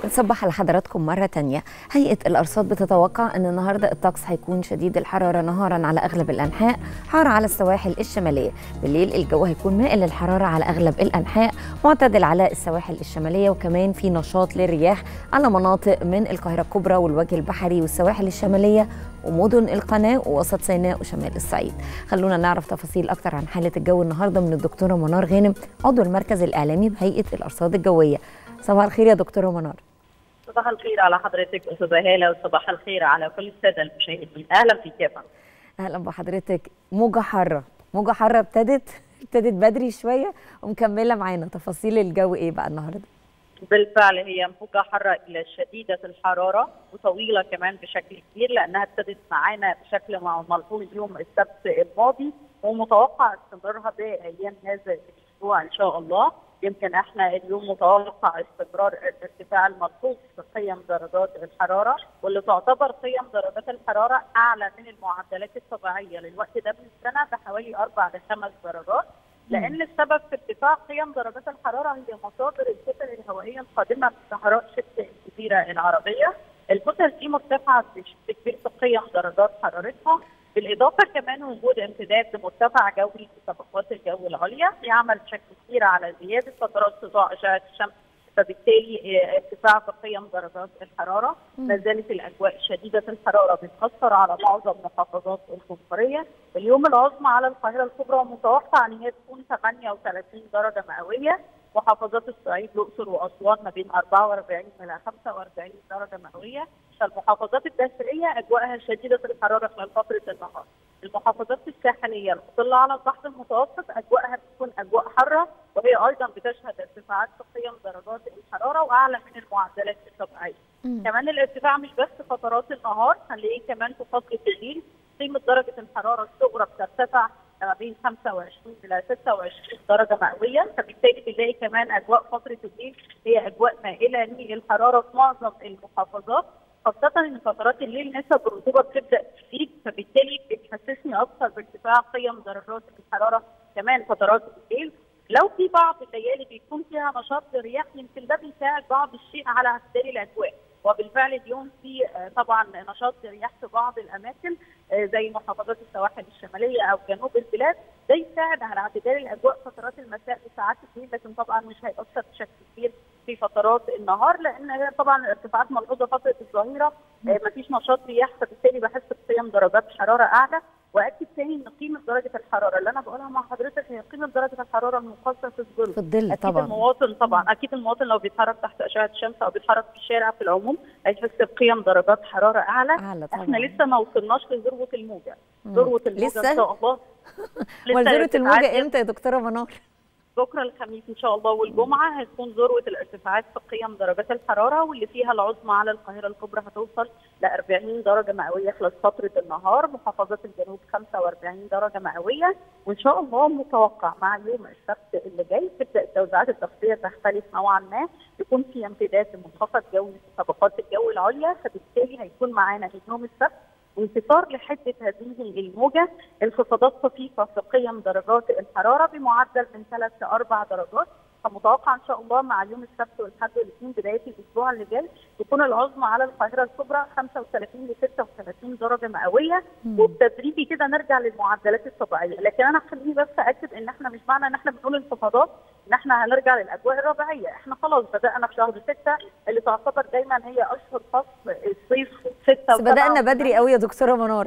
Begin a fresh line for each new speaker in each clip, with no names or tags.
نصبح على حضراتكم مرة تانية هيئة الأرصاد بتتوقع أن النهاردة الطقس هيكون شديد الحرارة نهارا على أغلب الأنحاء حار على السواحل الشمالية بالليل الجو هيكون مائل للحرارة على أغلب الأنحاء معتدل على السواحل الشمالية وكمان في نشاط للرياح على مناطق من القاهرة الكبرى والوجه البحري والسواحل الشمالية ومدن القناة ووسط سيناء وشمال الصعيد خلونا نعرف تفاصيل أكتر عن حالة الجو النهاردة من الدكتورة منار غانم عضو المركز الإعلامي بهيئة الأرصاد الجوية صباح الخير يا دكتورة منار
صباح الخير على حضرتك استاذه هاله وصباح الخير على كل الساده المشاهدين اهلا فيك يا فندم
اهلا بحضرتك موجه حاره موجه حاره ابتدت ابتدت بدري شويه ومكمله معانا تفاصيل الجو ايه بقى النهارده
بالفعل هي موجه حاره الى شديده الحراره وطويله كمان بشكل كبير لانها ابتدت معانا بشكل ملحوظ يوم السبت الماضي ومتوقع استمرارها بايام هذا الاسبوع ان شاء الله يمكن احنا اليوم متوقع استمرار الارتفاع الملحوظ في قيم درجات الحراره واللي تعتبر قيم درجات الحراره اعلى من المعدلات الطبيعيه للوقت ده من السنه بحوالي اربع لخمس درجات لان السبب في ارتفاع قيم درجات الحراره هي مصادر الكتل الهوائيه القادمه من صحراء شبه الجزيره العربيه الكتل دي مرتفعه بشكل كبير في قيم درجات حرارتها بالاضافه كمان وجود امتداد لمرتفع جوي في طبقات الجو العليا يعمل بشكل كبير على زياده فترات سطوع اشعه الشمس فبالتالي ارتفاع في قيم درجات الحراره ما زالت الاجواء شديده الحراره بتاثر على معظم محافظات الجمهوريه اليوم العظمى على القاهره الكبرى متوقع ان هي تكون 38 درجه مئويه محافظات الصعيد الاقصر واسوان ما بين 44 الى 45 درجه مئويه فالمحافظات الداخليه اجواءها شديده الحراره خلال فتره النهار. المحافظات الساحليه المطله على البحر المتوسط اجواءها بتكون اجواء حاره وهي ايضا بتشهد ارتفاعات في قيم درجات الحراره واعلى من المعدلات الطبيعيه. كمان الارتفاع مش بس فترات النهار هنلاقيه كمان في فصل الليل قيمه درجه الحراره الصغرى بترتفع ما بين 25 الى 26 درجه مئويه فبالتالي بنلاقي كمان اجواء فتره الليل هي اجواء مائله للحراره في معظم المحافظات خاصة ان فترات الليل نسب الرطوبة بتبدأ تزيد فبالتالي بتحسسني أكثر بارتفاع قيم درجات الحرارة كمان فترات الليل لو في بعض الليالي بيكون فيها نشاط للرياح يمكن ده بيساعد بعض الشيء على اعتدال الأجواء وبالفعل اليوم في طبعا نشاط للرياح في بعض الاماكن زي محافظات السواحل الشماليه او جنوب البلاد ده يساعد على اعتدال الاجواء فترات المساء وساعات الليل لكن طبعا مش هيأثر بشكل كبير في فترات النهار لان هي طبعا ارتفاعات ملحوظه فتره الظهيره مفيش نشاط رياح فبالتالي بحس بقيم درجات حراره اعلى واكد تاني ان قيمه درجه الحراره اللي انا بقولها مع حضرتك هي قيمه درجه الحراره المقاسه في الظل
في الظل
اكيد
طبعا
المواطن طبعا اكيد المواطن لو بيتحرك تحت اشعه الشمس او بيتحرك في الشارع في العموم هيحس بقيم درجات حراره اعلى,
أعلى طبعا.
احنا لسه ما وصلناش لذروه الموجه ذروه الموجه
لسه؟
ان شاء الله
وذروه الموجه
ارتفاعات
امتى يا دكتوره منار
بكره الخميس ان شاء الله والجمعه هتكون ذروه الارتفاعات في قيم درجات الحراره واللي فيها العظمى على القاهره الكبرى هتوصل ل 40 درجه مئويه خلال فتره النهار محافظات الجنوب 45 درجه مئويه وان شاء الله متوقع مع يوم السبت اللي جاي تبدا التوزيعات الضغطيه تختلف نوعا ما يكون في امتداد لمنخفض جوي في طبقات الجو العليا فبالتالي هيكون معانا يوم السبت انتصار لحده هذه الموجه انخفاضات طفيفه في قيم درجات الحراره بمعدل من 3 ل 4 درجات فمتوقع ان شاء الله مع يوم السبت والحد والاثنين بدايه الاسبوع اللي جاي تكون العظمى على القاهره الكبرى 35 ل 36 درجه مئويه وبتدريجي كده نرجع للمعدلات الطبيعيه لكن انا خليني بس اكد ان احنا مش معنى ان احنا بنقول انخفاضات ان احنا هنرجع للاجواء الربيعيه احنا خلاص بدانا في شهر 6 اللي تعتبر دايما هي اشهر فصل الصيف 6
بس بدانا بدري قوي يا دكتوره منار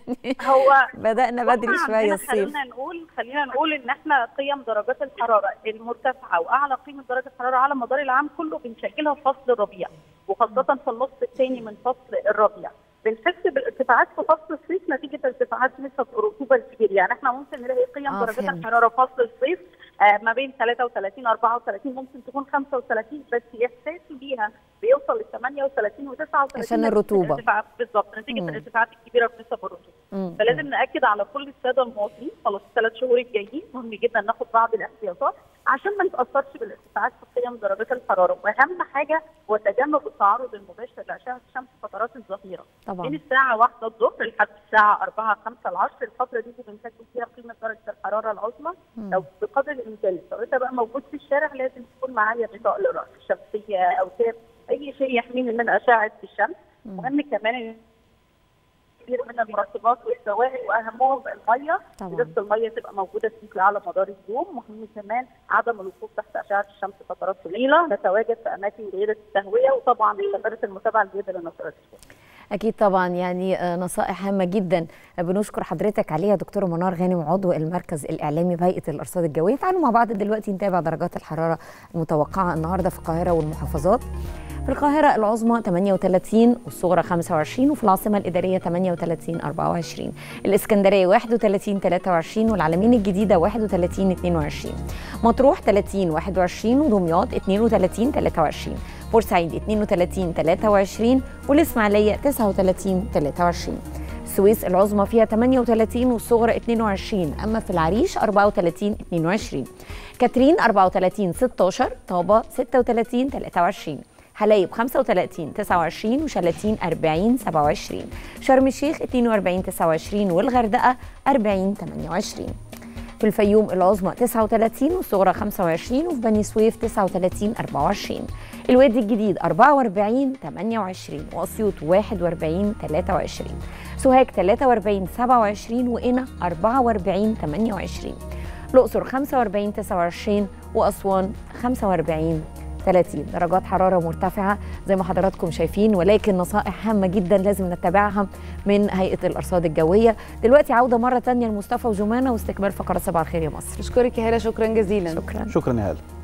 هو
بدانا بدري شويه الصيف
خلينا نقول خلينا نقول ان احنا قيم درجات الحراره المرتفعه واعلى قيمه درجه الحراره على مدار العام كله بنسجلها في فصل الربيع وخاصه في النص الثاني من فصل الربيع بنحس بالارتفاعات في فصل الصيف نتيجه ارتفاعات نسب الرطوبه الكبير يعني احنا ممكن نلاقي قيم
آه،
درجات
فهمت.
الحراره في فصل الصيف آه ما بين 33 34 ممكن تكون 35 بس احساسي بيها بيوصل ل 38 و39
عشان الرطوبة.
بالظبط نتيجه
مم.
الارتفاعات الكبيره في نسب الرطوبه
مم.
فلازم ناكد على كل الساده المواطنين خلاص الثلاث شهور الجايين مهم جدا ناخد بعض الاحتياطات عشان ما نتاثرش بالارتفاعات في قيم درجات الحراره واهم حاجه هو تجنب التعرض المباشر لاشعه الشمس فترات الظهيره من
طبعا
الساعه 1 الظهر لحد الساعه 4 5 العصر الفتره دي بنسجل فيها قيمه درجه الحراره العظمى
مم.
لو بقدر الامكان لو انت بقى موجود في الشارع لازم تكون معايا غطاء للراس شمسيه او كاب اي شيء يحميني من اشعه الشمس مهم كمان كثير من المرطبات والسوائل واهمهم الميه
طبعاً.
ازازه الميه تبقى موجوده فيك على مدار اليوم مهم كمان عدم الوقوف تحت اشعه الشمس فترات طويله نتواجد في اماكن جيده التهويه وطبعا مستمره المتابعه الجيده للنشرات الصحيه
اكيد طبعا يعني آه، نصائح هامه جدا بنشكر حضرتك عليها دكتوره منار غانم عضو المركز الاعلامي بهيئه الارصاد الجويه تعالوا مع بعض دلوقتي نتابع درجات الحراره المتوقعه النهارده في القاهره والمحافظات في القاهرة العظمى 38 والصغرى 25 وفي العاصمة الإدارية 38 24 الإسكندرية 31 23 والعلمين الجديدة 31 22 مطروح 30 21 ودمياط 32 23 بورسعيد 32 23 والإسماعيلية 39 23 السويس العظمى فيها 38 والصغرى 22 أما في العريش 34 22 كاترين 34 16 طابة 36 23 حلايب 35 29 وشلاتين 40 27 شرم الشيخ 42 29 والغردقة 40 28 في الفيوم العظمى 39 والصغرى 25 وفي بني سويف 39 24 الوادي الجديد 44 28 واسيوط 41 23 سوهاج 43 27 وقنا 44 28 الاقصر 45 29 واسوان 45 30 درجات حراره مرتفعه زي ما حضراتكم شايفين ولكن نصائح هامه جدا لازم نتبعها من هيئه الارصاد الجويه دلوقتي عوده مره ثانيه لمصطفى وجمانه واستكمال فقره صباح الخير يا مصر
اشكرك يا هاله شكرا جزيلا
شكرا
شكرا يا هلا